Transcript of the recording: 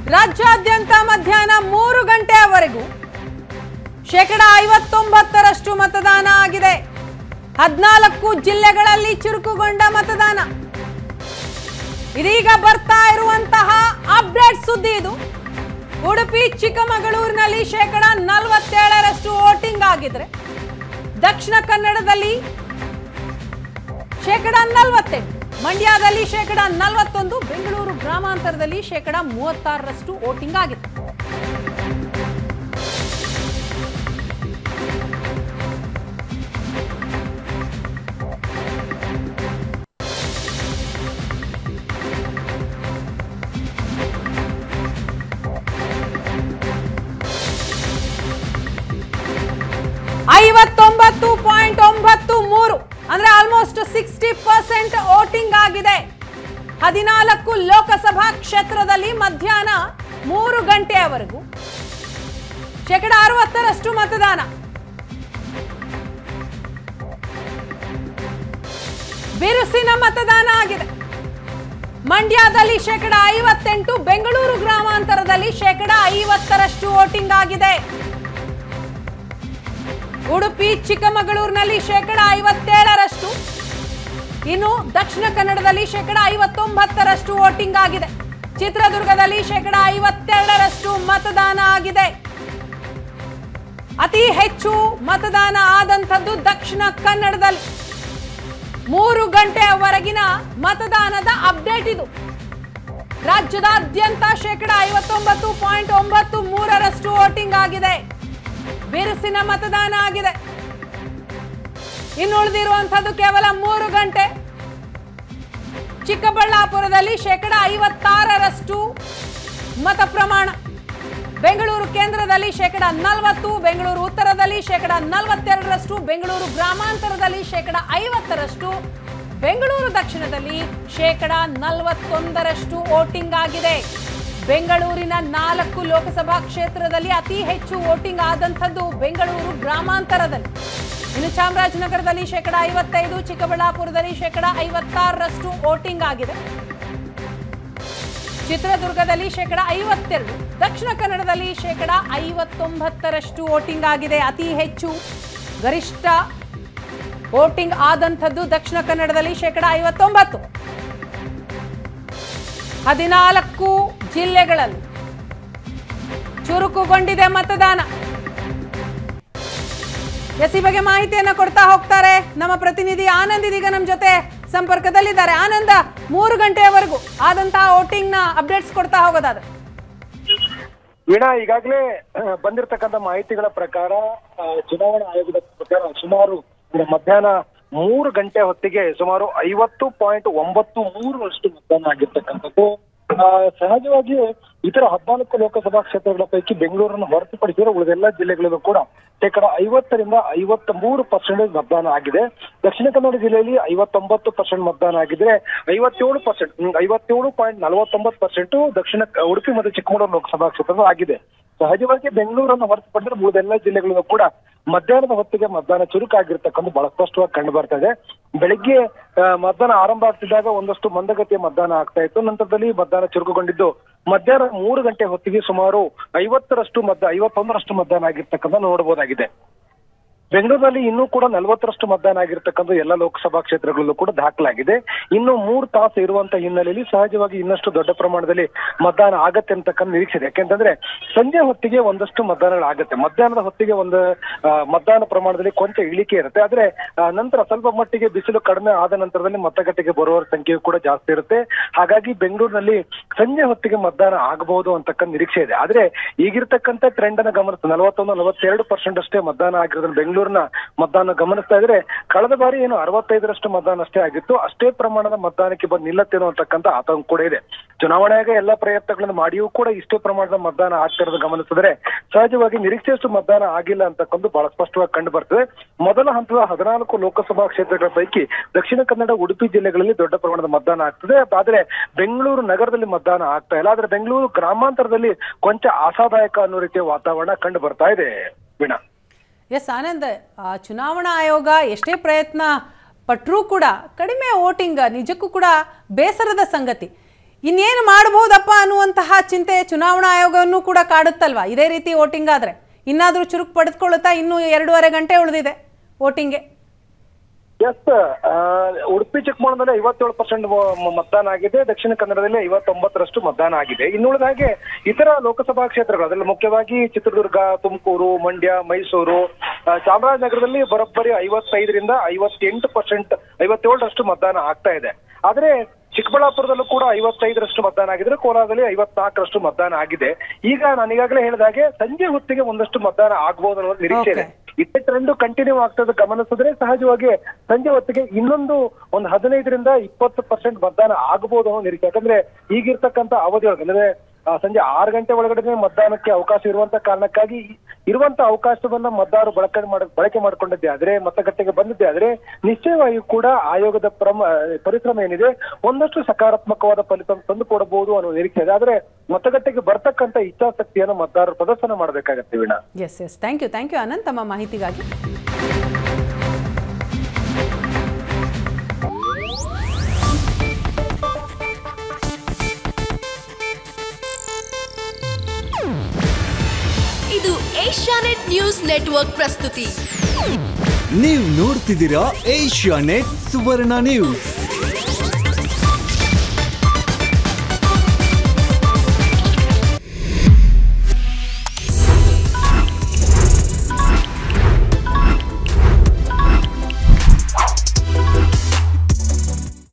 ರಾಜ್ಯಾದ್ಯಂತ ಮಧ್ಯಾಹ್ನ ಮೂರು ಗಂಟೆಯವರೆಗೂ ಶೇಕಡ ಐವತ್ತೊಂಬತ್ತರಷ್ಟು ಮತದಾನ ಆಗಿದೆ ಹದಿನಾಲ್ಕು ಜಿಲ್ಲೆಗಳಲ್ಲಿ ಚುರುಕುಗೊಂಡ ಮತದಾನ ಇದೀಗ ಬರ್ತಾ ಇರುವಂತಹ ಅಪ್ಡೇಟ್ ಸುದ್ದಿ ಇದು ಉಡುಪಿ ಚಿಕ್ಕಮಗಳೂರಿನಲ್ಲಿ ಶೇಕಡ ನಲವತ್ತೇಳರಷ್ಟು ವೋಟಿಂಗ್ ಆಗಿದ್ರೆ ದಕ್ಷಿಣ ಕನ್ನಡದಲ್ಲಿ ಶೇಕಡ ನಲವತ್ತೆಂಟು ಮಂಡ್ಯದಲ್ಲಿ ಶೇಕಡ ನಲವತ್ತೊಂದು ಬೆಂಗಳೂರು ಗ್ರಾಮಾಂತರದಲ್ಲಿ ಶೇಕಡ ಮೂವತ್ತಾರರಷ್ಟು ವೋಟಿಂಗ್ ಆಗಿದೆ ಐವತ್ತೊಂಬತ್ತು ಪಾಯಿಂಟ್ ಒಂಬತ್ತು ಮೂರು ಅಂದ್ರೆ ಆಲ್ಮೋಸ್ಟ್ ಸಿಕ್ಸ್ಟಿ ಪರ್ಸೆಂಟ್ ವೋಟಿಂಗ್ ಆಗಿದೆ ಹದಿನಾಲ್ಕು ಲೋಕಸಭಾ ಕ್ಷೇತ್ರದಲ್ಲಿ ಮಧ್ಯಾಹ್ನ ಮೂರು ಗಂಟೆಯವರೆಗೂ ಶೇಕಡ ಅರವತ್ತರಷ್ಟು ಮತದಾನ ಬಿರುಸಿನ ಮತದಾನ ಆಗಿದೆ ಮಂಡ್ಯದಲ್ಲಿ ಶೇಕಡ ಐವತ್ತೆಂಟು ಬೆಂಗಳೂರು ಗ್ರಾಮಾಂತರದಲ್ಲಿ ಶೇಕಡ ಐವತ್ತರಷ್ಟು ವೋಟಿಂಗ್ ಆಗಿದೆ ಉಡುಪಿ ಚಿಕ್ಕಮಗಳೂರಿನಲ್ಲಿ ಶೇಕಡ ಐವತ್ತೇಳರಷ್ಟು ಇನ್ನು ದಕ್ಷಿಣ ಕನ್ನಡದಲ್ಲಿ ಶೇಕಡ ಐವತ್ತೊಂಬತ್ತರಷ್ಟು ವೋಟಿಂಗ್ ಆಗಿದೆ ಚಿತ್ರದುರ್ಗದಲ್ಲಿ ಶೇಕಡ ಐವತ್ತೆರಡರಷ್ಟು ಮತದಾನ ಆಗಿದೆ ಅತಿ ಹೆಚ್ಚು ಮತದಾನ ಆದಂಥದ್ದು ದಕ್ಷಿಣ ಕನ್ನಡದಲ್ಲಿ ಮೂರು ಗಂಟೆಯವರೆಗಿನ ಮತದಾನದ ಅಪ್ಡೇಟ್ ಇದು ರಾಜ್ಯದಾದ್ಯಂತ ಶೇಕಡ ಐವತ್ತೊಂಬತ್ತು ಪಾಯಿಂಟ್ ಒಂಬತ್ತು ಮೂರರಷ್ಟು ವೋಟಿಂಗ್ ಆಗಿದೆ ಬಿರುಸಿನ ಮತದಾನ ಆಗಿದೆ ಇನ್ನು ಉಳಿದಿರುವಂತದ್ದು ಕೇವಲ ಮೂರು ಗಂಟೆ ಚಿಕ್ಕಬಳ್ಳಾಪುರದಲ್ಲಿ ಶೇಕಡ ಐವತ್ತಾರರಷ್ಟು ಮತ ಪ್ರಮಾಣ ಬೆಂಗಳೂರು ಕೇಂದ್ರದಲ್ಲಿ ಶೇಕಡ ನಲವತ್ತು ಬೆಂಗಳೂರು ಉತ್ತರದಲ್ಲಿ ಶೇಕಡ ನಲವತ್ತೆರಡರಷ್ಟು ಬೆಂಗಳೂರು ಗ್ರಾಮಾಂತರದಲ್ಲಿ ಶೇಕಡ ಐವತ್ತರಷ್ಟು ಬೆಂಗಳೂರು ದಕ್ಷಿಣದಲ್ಲಿ ಶೇಕಡ ನಲವತ್ತೊಂದರಷ್ಟು ವೋಟಿಂಗ್ ಆಗಿದೆ ಬೆಂಗಳೂರಿನ ನಾಲ್ಕು ಲೋಕಸಭಾ ಕ್ಷೇತ್ರದಲ್ಲಿ ಅತಿ ಹೆಚ್ಚು ವೋಟಿಂಗ್ ಆದಂಥದ್ದು ಬೆಂಗಳೂರು ಗ್ರಾಮಾಂತರದಲ್ಲಿ ಇನ್ನು ಚಾಮರಾಜನಗರದಲ್ಲಿ ಶೇಕಡ ಐವತ್ತೈದು ಚಿಕ್ಕಬಳ್ಳಾಪುರದಲ್ಲಿ ಶೇಕಡ ಐವತ್ತಾರರಷ್ಟು ವೋಟಿಂಗ್ ಆಗಿದೆ ಚಿತ್ರದುರ್ಗದಲ್ಲಿ ಶೇಕಡ ಐವತ್ತೆರಡು ದಕ್ಷಿಣ ಕನ್ನಡದಲ್ಲಿ ಶೇಕಡ ಐವತ್ತೊಂಬತ್ತರಷ್ಟು ವೋಟಿಂಗ್ ಆಗಿದೆ ಅತಿ ಹೆಚ್ಚು ಗರಿಷ್ಠ ವೋಟಿಂಗ್ ಆದಂಥದ್ದು ದಕ್ಷಿಣ ಕನ್ನಡದಲ್ಲಿ ಶೇಕಡ ಐವತ್ತೊಂಬತ್ತು ಹದಿನಾಲ್ಕು ಜಿಲ್ಲೆಗಳಲ್ಲಿ ಚುರುಕುಗೊಂಡಿದೆ ಮತದಾನ ಎಸ್ ಈ ಬಗ್ಗೆ ಮಾಹಿತಿಯನ್ನ ಕೊಡ್ತಾ ಹೋಗ್ತಾರೆ ನಮ್ಮ ಪ್ರತಿನಿಧಿ ಆನಂದ್ ಇದೀಗ ನಮ್ಮ ಜೊತೆ ಸಂಪರ್ಕದಲ್ಲಿದ್ದಾರೆ ಆನಂದ ಮೂರು ಗಂಟೆಯವರೆಗೂ ಆದಂತಹ ವೋಟಿಂಗ್ ನ ಅಪ್ಡೇಟ್ಸ್ ಕೊಡ್ತಾ ಹೋಗೋದಾದ್ರೆ ವೀಣಾ ಈಗಾಗಲೇ ಅಹ್, ಬಂದಿರತಕ್ಕಂತ ಮಾಹಿತಿಗಳ ಪ್ರಕಾರ ಅಹ್, ಚುನಾವಣಾ ಆಯೋಗದ ಪ್ರಕಾರ ಸುಮಾರು ಅಂದ್ರೆ ಮಧ್ಯಾಹ್ನ ಮೂರು ಗಂಟೆ ಹೊತ್ತಿಗೆ ಸುಮಾರು ಐವತ್ತು ಪಾಯಿಂಟ್ ಒಂಬತ್ತು ಮೂರು ಅಷ್ಟು ಮತದಾನ ಆಗಿರ್ತಕ್ಕಂಥದ್ದು ಆ, ಸಹಜವಾಗಿ ಇತರ ಹದಿನಾಲ್ಕು ಲೋಕಸಭಾ ಕ್ಷೇತ್ರಗಳ ಪೈಕಿ ಬೆಂಗಳೂರನ್ನು ಹೊರತುಪಡಿಸಿದರೆ ಉಳಿದೆಲ್ಲ ಜಿಲ್ಲೆಗಳಲ್ಲೂ ಕೂಡ ಶೇಕಡ ಐವತ್ತರಿಂದ ಐವತ್ತ ಮೂರು ಪರ್ಸೆಂಟೇಜ್ ಮತದಾನ ಆಗಿದೆ ದಕ್ಷಿಣ ಕನ್ನಡ ಜಿಲ್ಲೆಯಲ್ಲಿ ಐವತ್ತೊಂಬತ್ತು ಪರ್ಸೆಂಟ್ ಮತದಾನ ಆಗಿದ್ರೆ ಐವತ್ತೇಳು ಪರ್ಸೆಂಟ್ ಐವತ್ತೇಳು ಪಾಯಿಂಟ್ ನಲವತ್ತೊಂಬತ್ತು ಪರ್ಸೆಂಟ್ ದಕ್ಷಿಣ ಉಡುಪಿ ಮತ್ತು ಚಿಕ್ಕಮಗಳೂರು ಲೋಕಸಭಾ ಕ್ಷೇತ್ರದ ಆಗಿದೆ ಸಹಜವಾಗಿ ಬೆಂಗಳೂರನ್ನು ಹೊರತುಪಡಿಸಿದ್ರೆ ಉಳಿದೆಲ್ಲ ಜಿಲ್ಲೆಗಳಿಗೂ ಕೂಡ ಮಧ್ಯಾಹ್ನದ ಹೊತ್ತಿಗೆ ಮತದಾನ ಚುರುಕಾಗಿರ್ತಕ್ಕಂಥ ಬಹಳ ಸ್ಪಷ್ಟವಾಗಿ ಕಂಡು ಬರ್ತಾ ಇದೆ ಬೆಳಿಗ್ಗೆ ಆ, ಮತದಾನ ಆರಂಭ ಆಗ್ತಿದ್ದಾಗ ಒಂದಷ್ಟು ಮಂದಗತಿಯ ಮತದಾನ ಆಗ್ತಾ ಇತ್ತು ನಂತರದಲ್ಲಿ ಮತದಾನ ಚುರುಕುಗೊಂಡಿದ್ದು ಮಧ್ಯಾಹ್ನ ಮೂರು ಗಂಟೆ ಹೊತ್ತಿಗೆ ಸುಮಾರು ಐವತ್ತರಷ್ಟು ಮತ ಐವತ್ತೊಂದರಷ್ಟು ಮತದಾನ ಆಗಿರ್ತಕ್ಕಂಥ ನೋಡಬಹುದಾಗಿದೆ ಬೆಂಗಳೂರಿನಲ್ಲಿ ಇನ್ನೂ ಕೂಡ ನಲವತ್ತರಷ್ಟು ಮತದಾನ ಆಗಿರ್ತಕ್ಕಂಥ ಎಲ್ಲ ಲೋಕಸಭಾ ಕ್ಷೇತ್ರಗಳಲ್ಲೂ ಕೂಡ ದಾಖಲಾಗಿದೆ ಇನ್ನು ಮೂರು ತಾಸು ಇರುವಂತ ಹಿನ್ನೆಲೆಯಲ್ಲಿ ಸಹಜವಾಗಿ ಇನ್ನಷ್ಟು ದೊಡ್ಡ ಪ್ರಮಾಣದಲ್ಲಿ ಮತದಾನ ಆಗತ್ತೆ ಅಂತಕ್ಕಂಥ ನಿರೀಕ್ಷೆ ಇದೆ ಯಾಕೆಂತಂದ್ರೆ ಸಂಜೆ ಹೊತ್ತಿಗೆ ಒಂದಷ್ಟು ಮತದಾನಗಳು ಆಗತ್ತೆ ಮಧ್ಯಾಹ್ನದ ಹೊತ್ತಿಗೆ ಒಂದು ಆ, ಮತದಾನ ಪ್ರಮಾಣದಲ್ಲಿ ಕೊಂಚ ಇಳಿಕೆ ಇರುತ್ತೆ ಆದ್ರೆ ಆ, ನಂತರ ಸ್ವಲ್ಪ ಮಟ್ಟಿಗೆ ಬಿಸಿಲು ಕಡಿಮೆ ಆದ ನಂತರದಲ್ಲಿ ಮತಗಟ್ಟೆಗೆ ಬರುವವರ ಸಂಖ್ಯೆ ಕೂಡ ಜಾಸ್ತಿ ಇರುತ್ತೆ ಹಾಗಾಗಿ ಬೆಂಗಳೂರಿನಲ್ಲಿ ಸಂಜೆ ಹೊತ್ತಿಗೆ ಮತದಾನ ಆಗಬಹುದು ಅಂತಕ್ಕಂಥ ನಿರೀಕ್ಷೆ ಇದೆ ಆದ್ರೆ ಈಗಿರ್ತಕ್ಕಂಥ ಟ್ರೆಂಡ್ ಅನ್ನ ಗಮನಿಸ್ತಾ ನಲವತ್ತೊಂದು ನಲವತ್ತೆರಡು ಪರ್ಸೆಂಟ್ ಅಷ್ಟೇ ಮತದಾನ ಆಗಿರೋದ್ರಿಂದ ಬೆಂಗಳೂರಿನ ಮತದಾನ ಗಮನಿಸ್ತಾ ಇದ್ರೆ ಕಳೆದ ಬಾರಿ ಏನು ಅರವತ್ತೈದರಷ್ಟು ಮತದಾನ ಅಷ್ಟೇ ಆಗಿತ್ತು ಅಷ್ಟೇ ಪ್ರಮಾಣದ ಮತದಾನಕ್ಕೆ ಬಂದು ನಿಲ್ಲತ್ತೇನೋ ಅಂತಕ್ಕಂಥ ಆತಂಕ ಕೂಡ ಇದೆ ಚುನಾವಣೆ ಆಯೋಗ ಎಲ್ಲ ಪ್ರಯತ್ನಗಳನ್ನು ಮಾಡಿಯೂ ಕೂಡ ಇಷ್ಟೇ ಪ್ರಮಾಣದ ಮತದಾನ ಆಗ್ತಿರೋದು ಗಮನಿಸಿದ್ರೆ ಸಹಜವಾಗಿ ನಿರೀಕ್ಷೆಯಷ್ಟು ಮತದಾನ ಆಗಿಲ್ಲ ಅಂತಕ್ಕಂಥ ಬಹಳ ಸ್ಪಷ್ಟವಾಗಿ ಕಂಡು ಬರ್ತದೆ ಮೊದಲ ಹಂತದ ಹದಿನಾಲ್ಕು ಲೋಕಸಭಾ ಕ್ಷೇತ್ರಗಳ ಪೈಕಿ ದಕ್ಷಿಣ ಕನ್ನಡ ಉಡುಪಿ ಜಿಲ್ಲೆಗಳಲ್ಲಿ ದೊಡ್ಡ ಪ್ರಮಾಣದ ಮತದಾನ ಆಗ್ತದೆ ಆದ್ರೆ ಬೆಂಗಳೂರು ನಗರದಲ್ಲಿ ಮತದಾನ ಆಗ್ತಾ ಇಲ್ಲ ಆದ್ರೆ ಬೆಂಗಳೂರು ಗ್ರಾಮಾಂತರದಲ್ಲಿ ಕೊಂಚ ಆಶಾದಾಯಕ ಅನ್ನೋ ರೀತಿಯ ವಾತಾವರಣ ಕಂಡು ಬರ್ತಾ ಇದೆ ವೀಣಾ ಎಸ್ ಆನಂದ್ ಆ, ಚುನಾವಣಾ ಆಯೋಗ ಎಷ್ಟೇ ಪ್ರಯತ್ನ ಪಟ್ಟರೂ ಕೂಡ ಕಡಿಮೆ ವೋಟಿಂಗ್ ನಿಜಕ್ಕೂ ಕೂಡ ಬೇಸರದ ಸಂಗತಿ ಇನ್ನೇನು ಮಾಡಬಹುದಪ್ಪ ಅನ್ನುವಂತಹ ಚಿಂತೆ ಚುನಾವಣಾ ಆಯೋಗವನ್ನು ಕೂಡ ಕಾಡುತ್ತಲ್ವಾ ಇದೇ ರೀತಿ ವೋಟಿಂಗ್ ಆದರೆ ಇನ್ನಾದರೂ ಚುರುಕು ಪಡೆದುಕೊಳ್ಳುತ್ತಾ ಇನ್ನೂ ಎರಡೂವರೆ ಗಂಟೆ ಉಳಿದಿದೆ ವೋಟಿಂಗ್ಗೆ ಎಸ್ ಉಡುಪಿ ಚಿಕ್ಕಮಗಳೂರಲ್ಲಿ ಐವತ್ತೇಳು ಪರ್ಸೆಂಟ್ ಮತದಾನ ಆಗಿದೆ ದಕ್ಷಿಣ ಕನ್ನಡದಲ್ಲಿ ಐವತ್ತೊಂಬತ್ತರಷ್ಟು ಮತದಾನ ಆಗಿದೆ ಇನ್ನುಳಿದ ಹಾಗೆ ಇತರ ಲೋಕಸಭಾ ಕ್ಷೇತ್ರಗಳು ಅದರಲ್ಲಿ ಮುಖ್ಯವಾಗಿ ಚಿತ್ರದುರ್ಗ ತುಮಕೂರು ಮಂಡ್ಯ ಮೈಸೂರು ಆ, ಚಾಮರಾಜನಗರದಲ್ಲಿ ಬರೋಬ್ಬರಿ ಐವತ್ತೈದರಿಂದ ಐವತ್ತೆಂಟು ಪರ್ಸೆಂಟ್ ಐವತ್ತೇಳರಷ್ಟು ಮತದಾನ ಆಗ್ತಾ ಇದೆ ಆದ್ರೆ ಚಿಕ್ಕಬಳ್ಳಾಪುರದಲ್ಲೂ ಕೂಡ ಐವತ್ತೈದರಷ್ಟು ಮತದಾನ ಆಗಿದ್ರೆ ಕೋಲಾರದಲ್ಲಿ ಐವತ್ನಾಲ್ಕರಷ್ಟು ಮತದಾನ ಆಗಿದೆ ಈಗ ನಾನು ಈಗಾಗಲೇ ಹೇಳಿದ ಹಾಗೆ ಸಂಜೆ ಹೊತ್ತಿಗೆ ಒಂದಷ್ಟು ಮತದಾನ ಆಗ್ಬೋದು ಅನ್ನೋ ನಿರೀಕ್ಷೆ ಇದೆ ಇದೇ ಟ್ರೆಂಡ್ ಕಂಟಿನ್ಯೂ ಆಗ್ತದೆ ಗಮನಿಸಿದ್ರೆ ಸಹಜವಾಗಿ ಸಂಜೆ ಹೊತ್ತಿಗೆ ಇನ್ನೊಂದು ಒಂದು ಹದಿನೈದರಿಂದ ಇಪ್ಪತ್ತು ಪರ್ಸೆಂಟ್ ಮತದಾನ ಆಗಬಹುದು ಅನ್ನೋ ನಿರೀಕ್ಷೆ ಯಾಕಂದ್ರೆ ಈಗಿರ್ತಕ್ಕಂಥ ಅವಧಿಯೊಳಗೆ ಅಂದ್ರೆ ಆ, ಸಂಜೆ ಆರು ಗಂಟೆ ಒಳಗಡೆ ಮತದಾನಕ್ಕೆ ಅವಕಾಶ ಇರುವಂತ ಕಾರಣಕ್ಕಾಗಿ ಈ- ಇರುವಂತ ಅವಕಾಶವನ್ನ ಮತದಾರರು ಬಳಕೆ ಮಾಡ ಬಳಕೆ ಮಾಡಿಕೊಂಡಿದ್ದೆ ಆದ್ರೆ ಮತಗಟ್ಟೆಗೆ ಬಂದಿದ್ದೆ ಆದ್ರೆ ನಿಶ್ಚಯವಾಗಿ ಕೂಡ ಆಯೋಗದ ಪ್ರಮ ಪರಿಶ್ರಮ ಏನಿದೆ ಒಂದಷ್ಟು ಸಕಾರಾತ್ಮಕವಾದ ಫಲಿತಾಂಶ ತಂದು ಕೊಡಬಹುದು ಅನ್ನೋ ನಿರೀಕ್ಷೆ ಇದೆ ಆದ್ರೆ ಮತಗಟ್ಟೆಗೆ ಬರ್ತಕ್ಕಂಥ ಇಚ್ಛಾಶಕ್ತಿಯನ್ನು ಮತದಾರರು ಪ್ರದರ್ಶನ ಮಾಡಬೇಕಾಗತ್ತೆ Veena S S thank you thank you Ananth ತಮ್ಮ ಮಾಹಿತಿಗಾಗಿ ಇದು ಏಷ್ಯಾನೆಟ್ ನ್ಯೂಸ್ ನೆಟ್ವರ್ಕ್ ಪ್ರಸ್ತುತಿ ನೀವು ನೋಡ್ತಿದ್ದೀರಾ ಏಷ್ಯಾ ನೆಟ್ ಸುವರ್ಣ ನ್ಯೂಸ್